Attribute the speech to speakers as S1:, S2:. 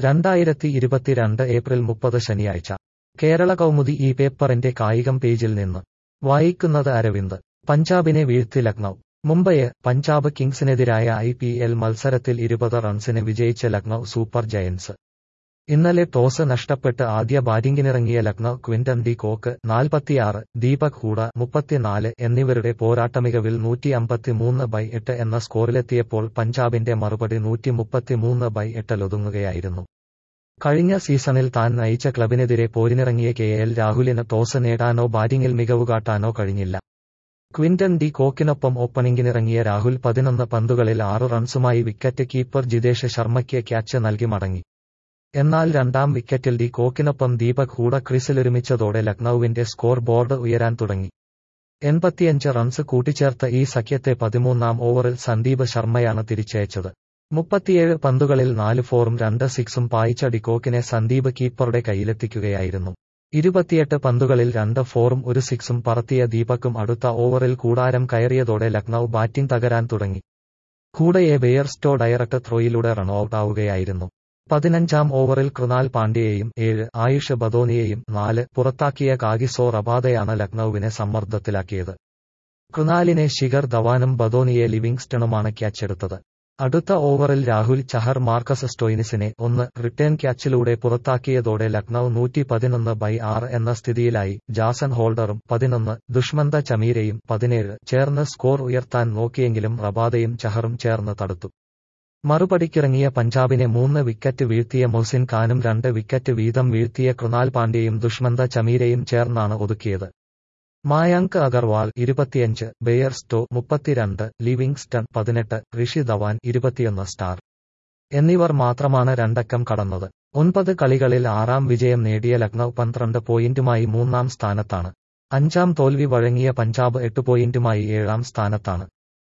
S1: രണ്ടായിരത്തി ഇരുപത്തിരണ്ട് ഏപ്രിൽ മുപ്പത് ശനിയാഴ്ച കേരള കൗമുദി ഈ പേപ്പറിന്റെ കായികം പേജിൽ നിന്ന് വായിക്കുന്നത് അരവിന്ദ് പഞ്ചാബിനെ വീഴ്ത്തി ലക്നൌ മുംബൈയെ പഞ്ചാബ് കിങ്സിനെതിരായ ഐ പി എൽ മത്സരത്തിൽ ഇരുപത് റൺസിന് വിജയിച്ച ലക്നൌ സൂപ്പർ ജയൻസ് ഇന്നലെ ടോസ് നഷ്ടപ്പെട്ട് ആദ്യ ബാറ്റിംഗിനിറങ്ങിയ ലക്നൌ ക്വിന്റൺ ഡി കോക്ക് നാൽപ്പത്തിയാറ് ദീപക് ഹൂഡ മുപ്പത്തിനാല് എന്നിവരുടെ പോരാട്ടമികവിൽ നൂറ്റി അമ്പത്തിമൂന്ന് ബൈ എട്ട് എന്ന സ്കോറിലെത്തിയപ്പോൾ പഞ്ചാബിന്റെ മറുപടി നൂറ്റി മുപ്പത്തിമൂന്ന് ബൈ എട്ടിലൊതുങ്ങുകയായിരുന്നു കഴിഞ്ഞ സീസണിൽ താൻ നയിച്ച ക്ലബിനെതിരെ പോരിനിറങ്ങിയ കെ എൽ രാഹുലിന് ടോസ് നേടാനോ ബാറ്റിംഗിൽ മികവുകാട്ടാനോ കഴിഞ്ഞില്ല ക്വിന്റൺ ഡി കോക്കിനൊപ്പം ഓപ്പണിംഗിനിറങ്ങിയ രാഹുൽ പതിനൊന്ന് പന്തുകളിൽ ആറ് റൺസുമായി വിക്കറ്റ് കീപ്പർ ജിതേഷ് ശർമ്മയ്ക്ക് ക്യാച്ച് നൽകി മടങ്ങി എന്നാൽ രണ്ടാം വിക്കറ്റിൽ ഡി കോക്കിനൊപ്പം ദീപക് ഹൂഡ ക്രീസിലൊരുമിച്ചതോടെ ലക്നൌവിന്റെ സ്കോർ ബോർഡ് ഉയരാൻ തുടങ്ങി എൺപത്തിയഞ്ച് റൺസ് കൂട്ടിച്ചേർത്ത ഈ സഖ്യത്തെ പതിമൂന്നാം ഓവറിൽ സന്ദീപ് ശർമ്മയാണ് തിരിച്ചയച്ചത് മുപ്പത്തിയേഴ് പന്തുകളിൽ നാല് ഫോറും രണ്ട് സിക്സും പായിച്ച ഡിക്കോക്കിനെ സന്ദീപ് കീപ്പറുടെ കയ്യിലെത്തിക്കുകയായിരുന്നു ഇരുപത്തിയെട്ട് പന്തുകളിൽ രണ്ട് ഫോറും ഒരു സിക്സും പറത്തിയ ദീപക്കും അടുത്ത ഓവറിൽ കൂടാരം കയറിയതോടെ ലക്നൌ ബാറ്റിംഗ് തകരാൻ തുടങ്ങി കൂടയെ ബെയർസ്റ്റോ ഡയറക്ട് ത്രോയിലൂടെ റൺഔട്ട് ആവുകയായിരുന്നു പതിനഞ്ചാം ഓവറിൽ കൃണാൽ പാണ്ഡ്യയെയും ഏഴ് ആയുഷ് ബദോനിയെയും നാല് പുറത്താക്കിയ കാഗിസോ റബാദയാണ് ലക്നൌവിനെ സമ്മർദ്ദത്തിലാക്കിയത് കൃണാലിനെ ശിഖർ ധവാനും ബദോനിയെ ലിവിങ്സ്റ്റണുമാണ് ക്യാച്ചെടുത്തത് അടുത്ത ഓവറിൽ രാഹുൽ ചഹർ മാർക്കസ് സ്റ്റോയിനിസിനെ ഒന്ന് റിട്ടേൺ ക്യാച്ചിലൂടെ പുറത്താക്കിയതോടെ ലക്നൌ നൂറ്റി പതിനൊന്ന് ബൈ ആറ് എന്ന സ്ഥിതിയിലായി ജാസൻ ഹോൾഡറും പതിനൊന്ന് ദുഷ്മന്ത ചമീരയും പതിനേഴ് ചേർന്ന് സ്കോർ ഉയർത്താൻ നോക്കിയെങ്കിലും റബാദയും ചഹറും ചേർന്ന് തടുത്തു മറുപടിക്കിറങ്ങിയ പഞ്ചാബിനെ മൂന്ന് വിക്കറ്റ് വീഴ്ത്തിയ മൊഹ്സിൻ ഖാനും രണ്ട് വിക്കറ്റ് വീതം വീഴ്ത്തിയ കൃണാൽ പാണ്ഡ്യയും ദുഷ്മന്ത ചമീരയും ചേർന്നാണ് ഒതുക്കിയത് മായാങ്ക് അഗർവാൾ ഇരുപത്തിയഞ്ച് ബെയർസ്റ്റോ മുപ്പത്തിരണ്ട് ലിവിങ്സ്റ്റൺ പതിനെട്ട് ഋഷി ധവാൻ ഇരുപത്തിയൊന്ന് സ്റ്റാർ എന്നിവർ മാത്രമാണ് രണ്ടക്കം കടന്നത് ഒൻപത് കളികളിൽ ആറാം വിജയം നേടിയ ലക്നൌ പന്ത്രണ്ട് പോയിന്റുമായി മൂന്നാം സ്ഥാനത്താണ് അഞ്ചാം തോൽവി വഴങ്ങിയ പഞ്ചാബ് എട്ട് പോയിന്റുമായി ഏഴാം സ്ഥാനത്താണ്